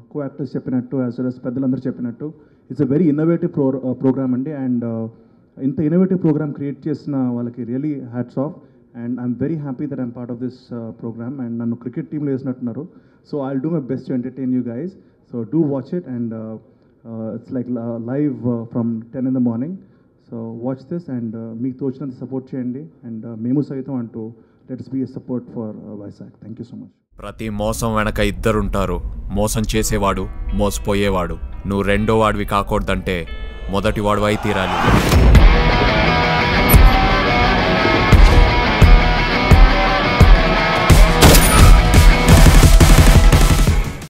కో actors చెప్పినట్టు as well as పెద్దలందరూ చెప్పినట్టు it's a very innovative pro program అండి అండ్ ఇంత ఇన్నోవేటివ్ ప్రోగ్రామ్ క్రియేట్ చేసిన వాళ్ళకి really hats off and I'm very happy that I'm part of this program and నన్ను cricket టీంలో వేసినట్టున్నారు so I do my best to entertain you guys so do watch it and it's like live from ten in the morning so watch this and మీకు తోచినంత support చేయండి and మేము సైతం అంటూ let's be support for Vizag thank you so much ప్రతి మోసం వెనక ఇద్దరుంటారు మోసం చేసేవాడు మోసపోయేవాడు నువ్వు రెండో వాడివి కాకూడదంటే మొదటి వాడివై తీరాలి